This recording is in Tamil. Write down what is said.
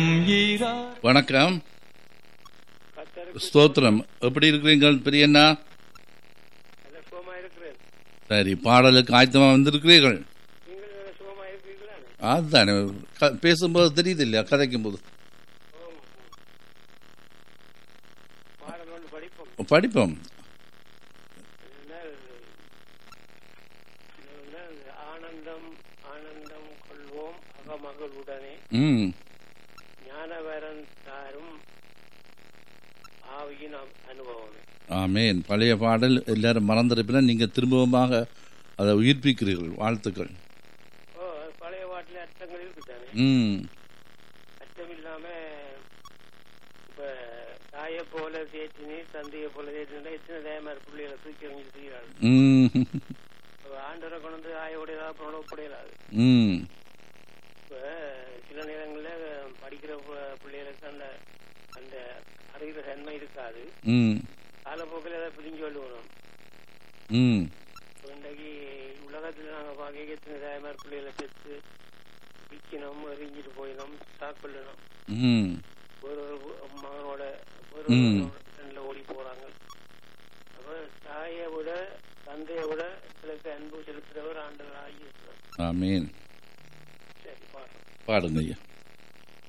வணக்கம் ஸ்தோத்திரம் எப்படி இருக்கிறீங்கள் பெரியண்ணா நல்ல சுகமா இருக்கிறேன் சரி பாடலுக்கு ஆயத்தமா வந்திருக்கிறீர்கள் நீங்கள் நல்ல சுகமா இருக்கிறீர்களா அதுதானே க- பேசும்போது தெரியுது இல்லையா கதைக்கும் போது பாடல் ஒன்று படிப்போம் படிப்போம் என்ன- என்ன ஆனந்தம் ஆனந்தம் கொள்வோம் அகமகளுடனே ம் ஞானவரன் தாரும் ஆவியின் அ- அனுபவமே ஆமேன் பழைய பாடல் எல்லாரும் மறந்திருப்பினா நீங்க திரும்பவுமாக அதை உயிர்ப்பிக்கிறீர்கள் வாழ்த்துக்கள் ஓ அது பழைய பாட்டில் அர்த்தங்கள் இருக்குதானே ம் அர்த்தம் இல்லாம இப்ப தாயை போல தேற்றினி தந்தையை போல தேற்றினா எத்தனை தயமார் பிள்ளைகளை தூக்கி எறிஞ்சு செய்கிறாள் ம் ஆண்டரை கொண்டு வந்து ஆயோடையதா புறப்படையலாது ம் இப்ப சில நேரங்கள்ல படிக்கிற பு- பிள்ளைகளுக்கு அந்த அந்த அறிகிற தன்மை இருக்காது ம் காலப்போக்கில் அதை பிரிஞ்சு கொள்ளுவோம் ம் இன்றைக்கு உலகத்துல நாங்க பார்க்க எத்தனை தாய்மார் பிள்ளைகளை பெற்று விற்கணும் எரிஞ்சிட்டு போயிடும் சாக்கொள்ளணும் ம் ஒரு ஒரு மகனோட ஒரு ம். ஃப்ரெண்ட்ல ஓடி போறாங்க அப்ப தாயை விட தந்தையை விட சிலருக்கு அன்பு செலுத்துறவர் ஆண்டவர் ஆகியிருக்கிறார் ஆமேன் சரி பாருங்க பாடுங்க ஐயா